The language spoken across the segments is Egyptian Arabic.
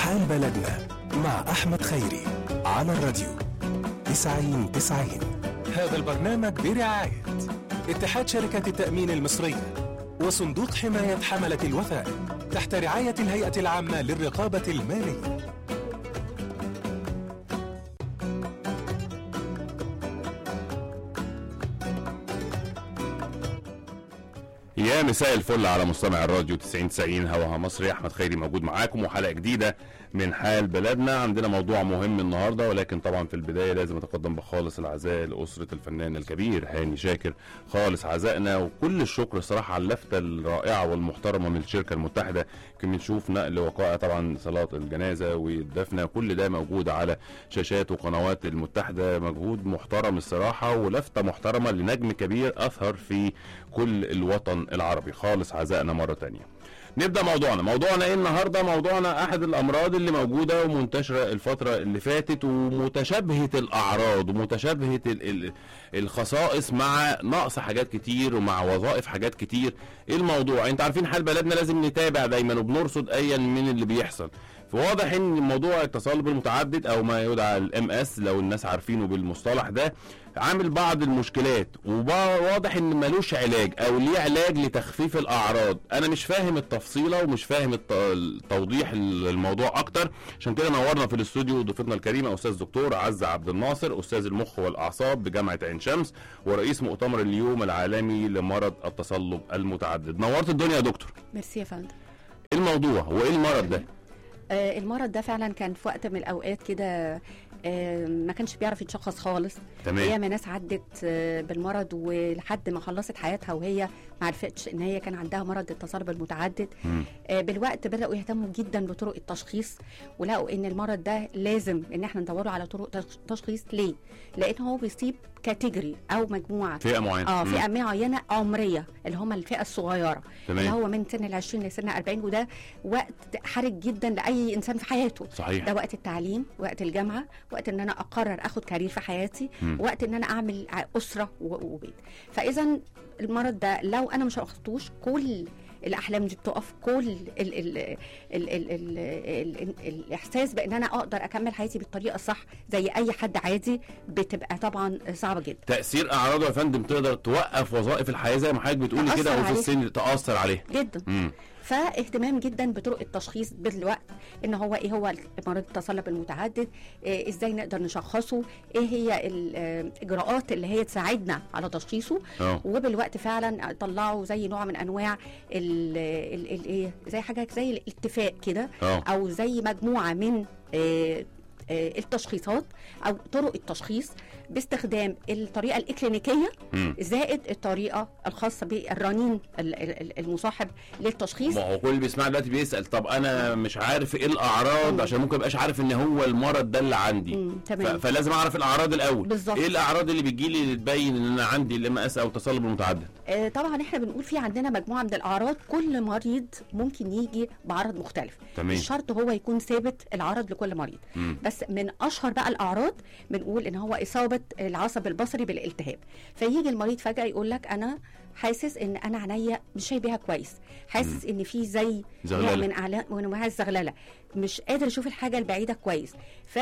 حال بلدنا مع أحمد خيري على الراديو 90 90 هذا البرنامج برعاية اتحاد شركة التأمين المصرية وصندوق حماية حملة الوثائق تحت رعاية الهيئة العامة للرقابة المالية يا مساء الفل على مستمع الراديو 90 90 هواها مصري احمد خيري موجود معاكم وحلقه جديده من حال بلدنا عندنا موضوع مهم النهارده ولكن طبعا في البدايه لازم اتقدم بخالص العزاء لاسره الفنان الكبير هاني شاكر خالص عزائنا وكل الشكر صراحه على اللفته الرائعه والمحترمه من الشركه المتحده يمكن بنشوف نقل وقائع طبعا صلاه الجنازه والدفنه كل ده موجود على شاشات وقنوات المتحده مجهود محترم الصراحه ولفته محترمه لنجم كبير اثر في كل الوطن العربي خالص عزائنا مره تانية نبدا موضوعنا موضوعنا ايه النهارده موضوعنا احد الامراض اللي موجوده ومنتشره الفتره اللي فاتت ومتشابهه الاعراض ومتشابهه ال ال الخصائص مع نقص حاجات كتير ومع وظائف حاجات كتير ايه الموضوع انت عارفين حال بلدنا لازم نتابع دايما وبنرصد ايا من اللي بيحصل فواضح ان موضوع التصلب المتعدد او ما يدعى الام اس لو الناس عارفينه بالمصطلح ده عامل بعض المشكلات وواضح ان ملوش علاج او ليه علاج لتخفيف الاعراض انا مش فاهم التفصيله ومش فاهم الت- التوضيح الموضوع اكتر عشان كده نورنا في الاستوديو ضيفتنا الكريمه استاذ دكتور عزه عبد الناصر استاذ المخ والاعصاب بجامعه عين شمس ورئيس مؤتمر اليوم العالمي لمرض التصلب المتعدد نورت الدنيا يا دكتور ميرسي يا فندم ايه الموضوع وايه المرض ده آه المرض ده فعلا كان في وقت من الاوقات كده آه ما كانش بيعرف يتشخص خالص تمام ياما ناس عدت آه بالمرض ولحد ما خلصت حياتها وهي ما عرفتش ان هي كان عندها مرض التصلب المتعدد مم. آه بالوقت بداوا يهتموا جدا بطرق التشخيص ولقوا ان المرض ده لازم ان احنا ندور على طرق تش- تشخيص ليه لان هو بيصيب كاتيجوري او مجموعه فئه معينه اه مم. فئه معينه عمريه اللي هم الفئه الصغيره تمام. اللي هو من سن ال 20 لسن 40 وده وقت حرج جدا لاي انسان في حياته صحيح ده وقت التعليم وقت الجامعه وقت ان انا اقرر اخد كارير في حياتي مم. وقت ان انا اعمل ع- اسره و- وبيت فاذا المرض ده لو انا مش اخدتوش كل الاحلام دي بتقف كل ال ال ال ال ال ال ال ال الاحساس بان انا اقدر اكمل حياتي بالطريقه الصح زي اي حد عادي بتبقى طبعا صعبه جدا تاثير اعراضه يا فندم تقدر توقف وظائف الحياه زي ما حضرتك بتقولي تأثر كده وفي عليه. السن تاثر عليه جدا امم فاهتمام جدا بطرق التشخيص بالوقت ان هو ايه هو مرض التصلب المتعدد إيه ازاي نقدر نشخصه ايه هي الاجراءات اللي هي تساعدنا على تشخيصه اه وبالوقت فعلا طلعوا زي نوع من انواع ال- ال- ال- ايه زي حاجه زي الاتفاق كده اه او زي مجموعه من آه، آه، التشخيصات او طرق التشخيص باستخدام الطريقه الاكلينيكيه مم. زائد الطريقه الخاصه بالرنين ال- ال- المصاحب للتشخيص ما هو كل اللي بيسمع دلوقتي بيسال طب انا مش عارف ايه الاعراض مم. عشان ممكن مبقاش عارف ان هو المرض ده اللي عندي مم، ف... تمام فلازم اعرف الاعراض الاول بالظبط. ايه الاعراض اللي بتجيلي اللي تبين ان انا عندي الام اس او التصلب المتعدد آه، طبعا احنا بنقول في عندنا مجموعه من الاعراض كل مريض ممكن يجي بعرض مختلف تمام مش شرط هو يكون ثابت العرض لكل مريض مم. بس من اشهر بقى الاعراض بنقول ان هو اصابه العصب البصري بالالتهاب فيجي المريض فجاه يقول لك انا حاسس ان انا عينيا مش شايفاها كويس حاسس ان في زي نوع زغلله من اعلام من انواع الزغلله مش قادر يشوف الحاجه البعيده كويس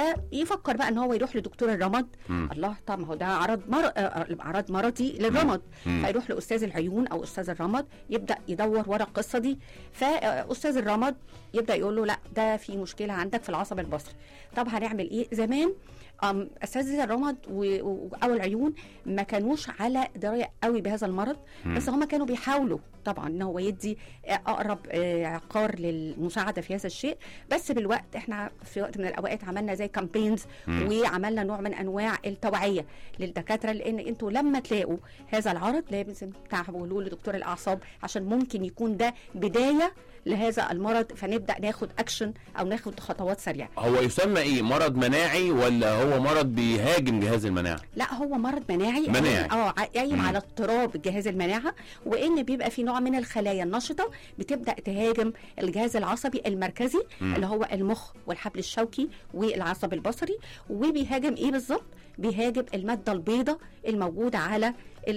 فيفكر بقى ان هو يروح لدكتور الرمد مم. الله طب ما هو ده عرض مر... آه، اعراض مرضي للرمد مم. فيروح لاستاذ العيون او استاذ الرمد يبدا يدور ورا القصه دي فاستاذ الرمد يبدا يقول له لا ده في مشكله عندك في العصب البصري طب هنعمل ايه زمان أم اساتذه الرمد و- و- او العيون ما كانوش على درايه قوي بهذا المرض مم. بس هم كانوا بيحاولوا طبعا ان هو يدي آه، اقرب آه، عقار للمساعده في هذا الشيء بس بالوقت احنا في وقت من الاوقات عملنا زي كامبينز مم. وعملنا نوع من انواع التوعيه للدكاتره لان انتوا لما تلاقوا هذا العرض لازم تحولوه لدكتور الاعصاب عشان ممكن يكون ده بدايه لهذا المرض فنبدا ناخد اكشن او ناخد خطوات سريعه هو يسمى ايه مرض مناعي ولا هو مرض بيهاجم جهاز المناعه لا هو مرض مناعي مناعي. اه ع- قايم مم. على اضطراب جهاز المناعه وان بيبقى في نوع نوع من الخلايا النشطه بتبدا تهاجم الجهاز العصبي المركزي مم. اللي هو المخ والحبل الشوكي والعصب البصري وبيهاجم ايه بالظبط بيهاجم الماده البيضاء الموجوده على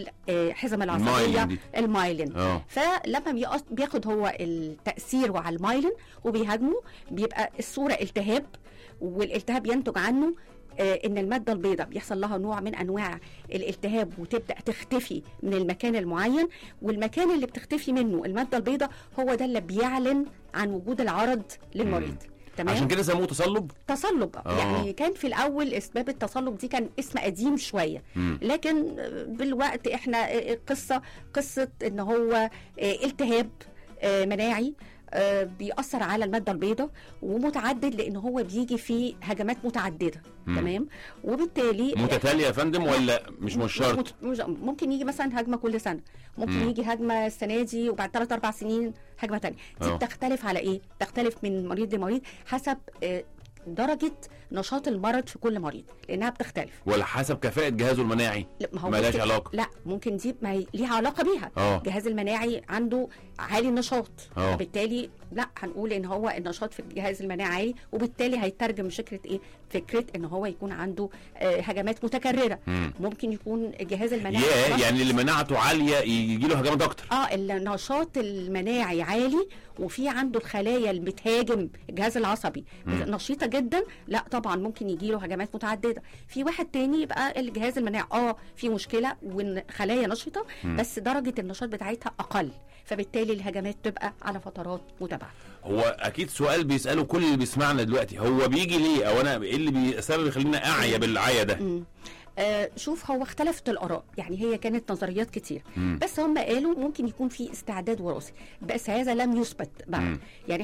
الحزم العصبيه المايلين دي. المايلين اه فلما بيقص- بياخد هو التاثير على المايلين وبيهاجمه بيبقى الصوره التهاب والالتهاب ينتج عنه آه، ان الماده البيضاء بيحصل لها نوع من انواع الالتهاب وتبدا تختفي من المكان المعين والمكان اللي بتختفي منه الماده البيضاء هو ده اللي بيعلن عن وجود العرض للمريض تمام عشان كده سموه تصلب تصلب آه. يعني كان في الاول اسباب التصلب دي كان اسم قديم شويه مم. لكن بالوقت احنا قصه قصه ان هو التهاب مناعي آه، بيأثر على المادة البيضاء ومتعدد لأن هو بيجي في هجمات متعددة مم. تمام وبالتالي متتاليه يا فندم ولا مش مش شرط مت- مش- ممكن يجي مثلا هجمه كل سنه ممكن مم. يجي هجمه السنه دي وبعد ثلاث اربع سنين هجمه تانية دي آه. بتختلف على ايه تختلف من مريض لمريض حسب آه، درجه نشاط المرض في كل مريض لانها بتختلف ولا حسب كفاءه جهازه المناعي لا، ما هو ملهاش ممكن- علاقة. لا ممكن دي ما هي ليها علاقه بيها اه الجهاز المناعي عنده عالي النشاط اه. بالتالي لا هنقول ان هو النشاط في الجهاز المناعي عالي وبالتالي هيترجم فكره ايه فكره ان هو يكون عنده آه، هجمات متكرره مم. ممكن يكون الجهاز المناعي ياه نشط. يعني اللي مناعته عاليه يجي له هجمات اكتر اه النشاط المناعي عالي وفي عنده الخلايا اللي بتهاجم الجهاز العصبي مم. نشيطه جدا لا طبعا ممكن يجي له هجمات متعدده في واحد تاني يبقى الجهاز المناعي اه في مشكله والخلايا نشطه مم. بس درجه النشاط بتاعتها اقل فبالتالي الهجمات تبقى على فترات متابعه هو اكيد سؤال بيساله كل اللي بيسمعنا دلوقتي هو بيجي ليه او انا ايه اللي بي- السبب اللي يخليني اعيا بالعيا ده مم. آه شوف هو اختلفت الاراء يعني هي كانت نظريات كتير مم. بس هم قالوا ممكن يكون في استعداد وراثي بس هذا لم يثبت بعد مم. يعني